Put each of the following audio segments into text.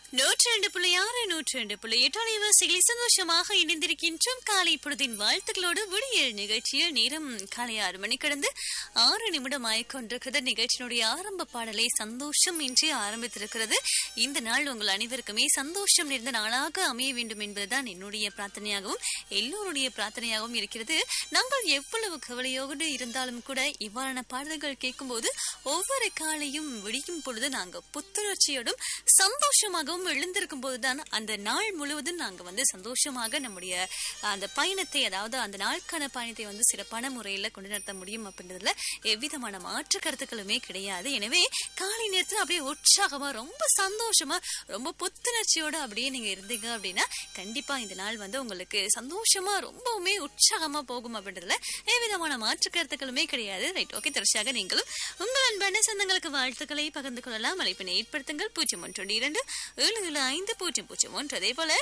நூற்றி ரெண்டு புள்ளி ஆறு நூற்றி ரெண்டு புள்ளி எட்டு அலைவரிசைகளை சந்தோஷமாக இணைந்திருக்கின்றோம் காலை பொழுதின் வாழ்த்துக்களோடு விடியல் நிகழ்ச்சியில் நேரம் காலை ஆறு மணி கடந்து ஆறு நிமிடம் ஆய்கொண்டிருக்கிறது நிகழ்ச்சியினுடைய ஆரம்ப பாடலை சந்தோஷம் இன்றி ஆரம்பித்திருக்கிறது இந்த நாள் உங்கள் அனைவருக்குமே சந்தோஷம் நிறைந்த நாளாக அமைய வேண்டும் என்பதுதான் என்னுடைய பிரார்த்தனையாகவும் எல்லோருடைய பிரார்த்தனையாகவும் இருக்கிறது நாங்கள் எவ்வளவு கவலையோடு இருந்தாலும் கூட இவ்வாறான பாடல்கள் கேட்கும்போது ஒவ்வொரு காலையும் விடியும் பொழுது நாங்க புத்துணர்ச்சியோடும் சந்தோஷமாகவும் எழுந்திருக்கும் போதுதான் அந்த நாள் முழுவதும் நாங்க வந்து சந்தோஷமாக நம்முடைய அந்த பயணத்தை அதாவது அந்த நாளுக்கான பயணத்தை வந்து சிறப்பான முறையில கொண்டு நடத்த முடியும் அப்படின்றதுல எவ்விதமான மாற்று கருத்துக்களுமே கிடையாது எனவே காலை நேரத்துல அப்படியே உற்சாகமா ரொம்ப சந்தோஷமா ரொம்ப புத்துணர்ச்சியோட அப்படியே நீங்க இருந்தீங்க அப்படின்னா கண்டிப்பா இந்த நாள் வந்து உங்களுக்கு சந்தோஷமா ரொம்பவுமே உற்சாகமா போகும் அப்படின்றதுல எவ்விதமான மாற்று கருத்துக்களுமே கிடையாது ரைட் ஓகே தொடர்ச்சியாக நீங்களும் உங்கள் அன்பான சொந்தங்களுக்கு வாழ்த்துக்களை பகிர்ந்து கொள்ளலாம் அழைப்பினை ஏற்படுத்துங்கள் பூஜ்ஜியம் ஒன்று இரண்டு ஏழு ஏழு ஐந்து பூஜ்ஜியம் பூஜ்ஜியம் ஒன்று அதே போல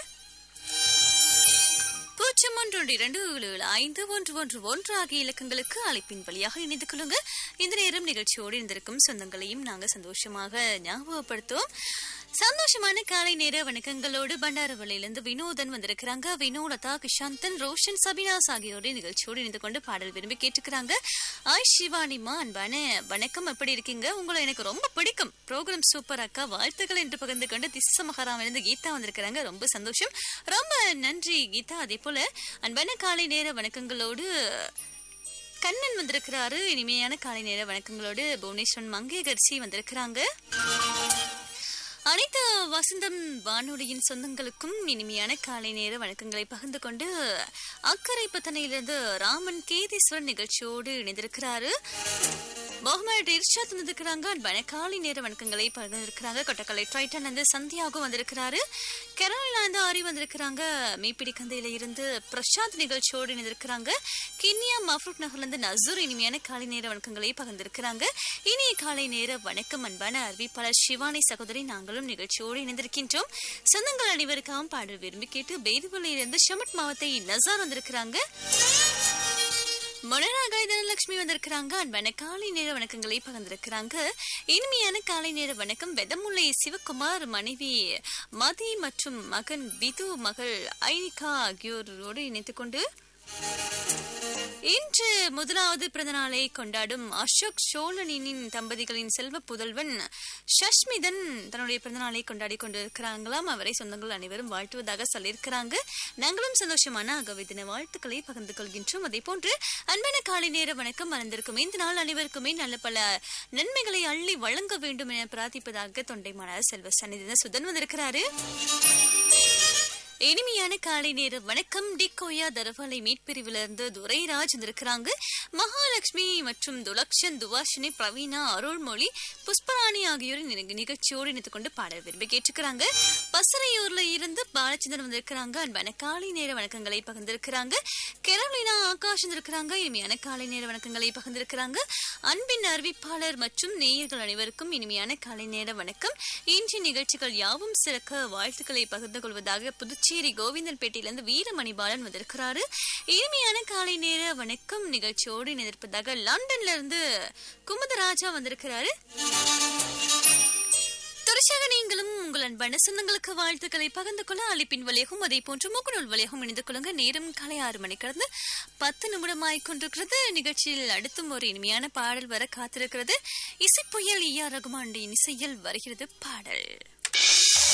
பூஜ்ஜியம் ஒன்று ஒன்று இரண்டு ஏழு ஏழு ஐந்து ஒன்று ஒன்று ஒன்று ஆகிய இலக்கங்களுக்கு அழைப்பின் வழியாக இணைந்து கொள்ளுங்க இந்த நேரம் நிகழ்ச்சியோடு இருந்திருக்கும் சொந்தங்களையும் நாங்க சந்தோஷமாக ஞாபகப்படுத்துவோம் சந்தோஷமான காலை நேர வணக்கங்களோடு பண்டாரவளையிலிருந்து வினோதன் வந்திருக்கிறாங்க வினோலதா கிஷாந்தன் ரோஷன் சபினாஸ் ஆகியோரு நிகழ்ச்சியோடு இணைந்து கொண்டு பாடல் விரும்பி கேட்டுக்கிறாங்க ஆய் சிவானிமா அன்பான வணக்கம் எப்படி இருக்கீங்க உங்களை எனக்கு ரொம்ப பிடிக்கும் ப்ரோக்ராம் சூப்பர் அக்கா வாழ்த்துக்கள் என்று பகிர்ந்து கொண்டு திச மகாராமிலிருந்து கீதா வந்திருக்கிறாங்க ரொம்ப சந்தோஷம் ரொம்ப நன்றி கீதா அதே போல அன்பான காலை நேர வணக்கங்களோடு கண்ணன் வந்திருக்கிறாரு இனிமையான காலை நேர வணக்கங்களோடு புவனேஸ்வரன் மங்கேகர்சி வந்திருக்கிறாங்க அனைத்து வசந்தம் வானொலியின் சொந்தங்களுக்கும் இனிமையான காலை நேர வணக்கங்களை பகிர்ந்து கொண்டு அக்கறை பத்தனையிலிருந்து ராமன் கேதீஸ்வரன் நிகழ்ச்சியோடு இணைந்திருக்கிறாரு முகமது இர்ஷாத் வந்திருக்கிறாங்க அன்பான காலை நேர வணக்கங்களை பகிர்ந்திருக்கிறாங்க கொட்டக்கலை ட்ரைட்டன் வந்து சந்தியாகும் வந்திருக்கிறாரு கெரோலினாந்து ஆரி வந்திருக்கிறாங்க மீப்பிடி கந்தையில இருந்து பிரசாந்த் நிகழ்ச்சியோடு இணைந்திருக்கிறாங்க கிண்ணியா மஃப்ரூட் நகர்லேருந்து நசூர் இனிமையான காலை நேர வணக்கங்களை பகிர்ந்திருக்கிறாங்க இனிய காலை நேர வணக்கம் அன்பான அறிவிப்பாளர் சிவானி சகோதரி நாங்களும் நிகழ்ச்சியோடு இணைந்திருக்கின்றோம் சொந்தங்கள் அனைவருக்காகவும் பாடல் விரும்பி கேட்டு பேதுவலையிலிருந்து ஷமட் மாவத்தை நசார் வந்திருக்கிறாங்க மொனராகாய் தனலட்சுமி வந்திருக்கிறாங்க அன்பான காலை நேர வணக்கங்களை பகிர்ந்திருக்கிறாங்க இனிமையான காலை நேர வணக்கம் வெதமுல்லை சிவகுமார் மனைவி மதி மற்றும் மகன் விது மகள் ஐனிகா ஆகியோரோடு இணைத்துக் கொண்டு இன்று முதலாவது பிறந்தநாளை கொண்டாடும் அசோக் சோழனின் தம்பதிகளின் செல்வ புதல்வன் ஷஷ்மிதன் தன்னுடைய பிறந்தநாளை கொண்டாடி கொண்டிருக்கிறாங்களாம் அவரை சொந்தங்கள் அனைவரும் வாழ்த்துவதாக சொல்லியிருக்கிறாங்க நாங்களும் சந்தோஷமான அகவிதின வாழ்த்துக்களை பகிர்ந்து கொள்கின்றோம் அதே போன்று அன்பான காலை நேர வணக்கம் மறந்திருக்கும் இந்த நாள் அனைவருக்குமே நல்ல பல நன்மைகளை அள்ளி வழங்க வேண்டும் என பிரார்த்திப்பதாக தொண்டைமானார் செல்வ சன்னிதின சுதன் வந்திருக்கிறாரு இனிமையான காலை நேர வணக்கம் டிக்கோயா தரவாலை மீட்பிரிவிலிருந்து துரைராஜ் வந்திருக்கிறாங்க மகாலட்சுமி மற்றும் துலக்ஷன் துவாஷினி பிரவீனா அருள்மொழி புஷ்பராணி ஆகியோரின் நிகழ்ச்சியோடு இணைத்துக் கொண்டு பாடல் விரும்பி கேட்டுக்கிறாங்க பசறையூர்ல இருந்து பாலச்சந்திரன் வந்திருக்கிறாங்க அன்பான காலை நேர வணக்கங்களை பகிர்ந்திருக்கிறாங்க கெரோலினா ஆகாஷ் வந்திருக்கிறாங்க இனிமையான காலை நேர வணக்கங்களை பகிர்ந்திருக்கிறாங்க அன்பின் அறிவிப்பாளர் மற்றும் நேயர்கள் அனைவருக்கும் இனிமையான காலை நேர வணக்கம் இன்றைய நிகழ்ச்சிகள் யாவும் சிறக்க வாழ்த்துக்களை பகிர்ந்து கொள்வதாக புதுச்சேரி கோவிந்தன்பேட்டையிலிருந்து வீரமணி பாலன் வந்திருக்கிறாரு இனிமையான காலை நேர வணக்கம் நிகழ்ச்சியோடு இணைந்திருப்பதாக லண்டன்ல இருந்து குமுதராஜா வந்திருக்கிறாரு தொடர்ச்சியாக நீங்களும் உங்கள் அன்பான சொந்தங்களுக்கு வாழ்த்துக்களை பகிர்ந்து கொள்ள அழைப்பின் வழியாகவும் அதே போன்று முகநூல் வழியாகவும் இணைந்து கொள்ளுங்க நேரம் காலை ஆறு மணி கடந்து பத்து நிமிடம் ஆய்கொண்டிருக்கிறது நிகழ்ச்சியில் அடுத்தும் ஒரு இனிமையான பாடல் வர காத்திருக்கிறது இசை புயல் ஈயா ரகுமாண்டின் இசையில் வருகிறது பாடல்